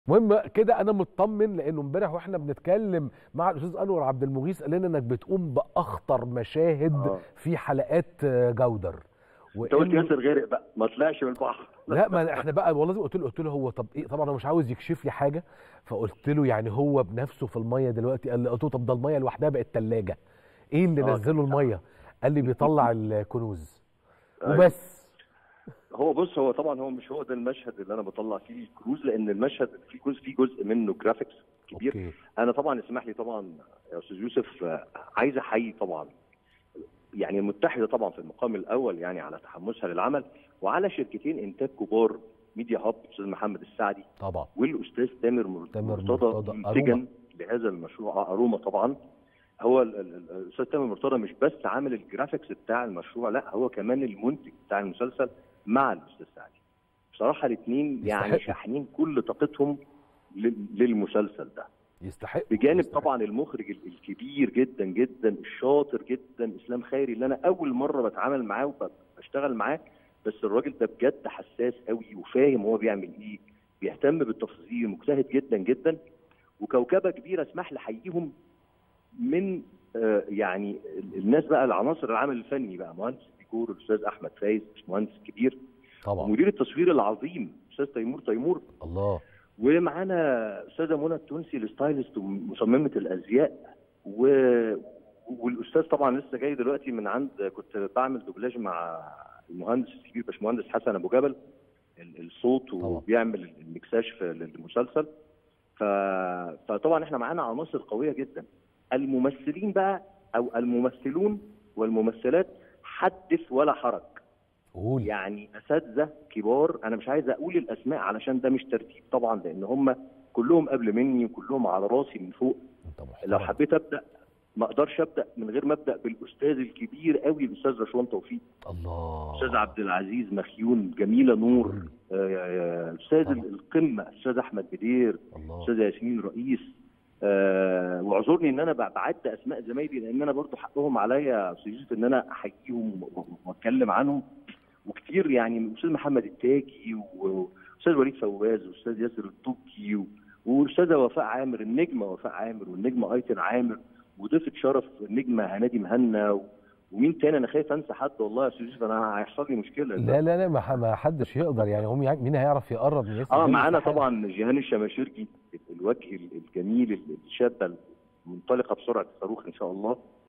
المهم كده انا مطمن لانه امبارح واحنا بنتكلم مع الاستاذ انور عبد المغيث قال لنا انك بتقوم باخطر مشاهد آه. في حلقات آه، جودر انت قلت وإنه- ياسر غرق بقى ما طلعش من البحر لا ما احنا بقى والله زي ما قلت له قلت له هو طب ايه طبعا انا مش عاوز يكشف لي حاجه فقلت له يعني هو بنفسه في الميه دلوقتي قال لي قلت له طب ده الميه لوحدها بقت ثلاجه ايه اللي آه، نزله الميه قال لي بيطلع الكنوز أيوة. وبس هو بص هو طبعا هو مش هو ده المشهد اللي انا بطلع فيه الكروز لان المشهد في جزء في جزء منه جرافيكس كبير اوكي انا طبعا اسمح لي طبعا يا استاذ يوسف آه، عايز احيي طبعا يعني المتحده طبعا في المقام الاول يعني على تحمسها للعمل وعلى شركتين انتاج كبار ميديا هاب الاستاذ محمد السعدي طبعا والاستاذ تامر مر- تامر مرتضى مرتضى، منتجا لهذا المشروع آه، اروما طبعا هو ال- ال- ال- الاستاذ تامر مرتضى مش بس عامل الجرافيكس بتاع المشروع لا هو كمان المنتج بتاع المسلسل مع الاستاذ سعدي بصراحه الاثنين يعني يستحقوا. شاحنين كل طاقتهم لل- للمسلسل ده يستحق بجانب يستحق. طبعا المخرج ال- الكبير جدا جدا الشاطر جدا اسلام خيري اللي انا اول مره بتعامل معاه وبشتغل معاه بس الراجل ده بجد حساس قوي وفاهم هو بيعمل ايه بيهتم بالتفاصيل مجتهد جدا جدا وكوكبه كبيره اسمح لي احييهم من آه، يعني ال- الناس بقى العناصر العمل الفني بقى مهندس الديكور الاستاذ احمد فايز مش مهندس كبير طبعا ومدير التصوير العظيم استاذ تيمور تيمور الله ومعانا استاذه منى التونسي الستايلست ومصممه الازياء و... والاستاذ طبعا لسه جاي دلوقتي من عند كنت بعمل دوبلاج مع المهندس الكبير باشمهندس حسن ابو جبل ال- الصوت طبعا. وبيعمل المكساج في للمسلسل ف... فطبعا احنا معانا عناصر قويه جدا الممثلين بقى او الممثلون والممثلات حدث ولا حرج قول يعني اساتذه كبار انا مش عايز اقول الاسماء علشان ده مش ترتيب طبعا لان هم كلهم قبل مني وكلهم على راسي من فوق انت محترم لو حبيت ابدا ما اقدرش ابدا من غير ما ابدا بالاستاذ الكبير قوي الاستاذ رشوان توفيق الله الاستاذ عبد العزيز مخيون جميله نور قول. آه، آه، استاذ طبعا. القمه استاذ احمد بدير الله استاذ ياسمين رئيس آه واعذرني ان انا بعد اسماء زمايلي لان انا برضو حقهم عليا يا استاذ يوسف ان انا احييهم و- و- واتكلم عنهم وكتير يعني الاستاذ محمد التاجي و- واستاذ وليد فواز واستاذ ياسر الطبكي و- والاستاذه وفاء عامر النجمه وفاء عامر والنجمه ايتن عامر وضيفه شرف النجمه هنادي مهنا و- ومين تاني انا خايف انسى حد والله يا استاذ يوسف انا هيحصل لي مشكله لا لا لا ما ح- ما حدش يقدر يعني هم يع- مين هيعرف يقرب من ياسر اه جن معانا استحالة. طبعا جيهان الشماشرجي الوجه الجميل الشابه المنطلقه بسرعه الصاروخ ان شاء الله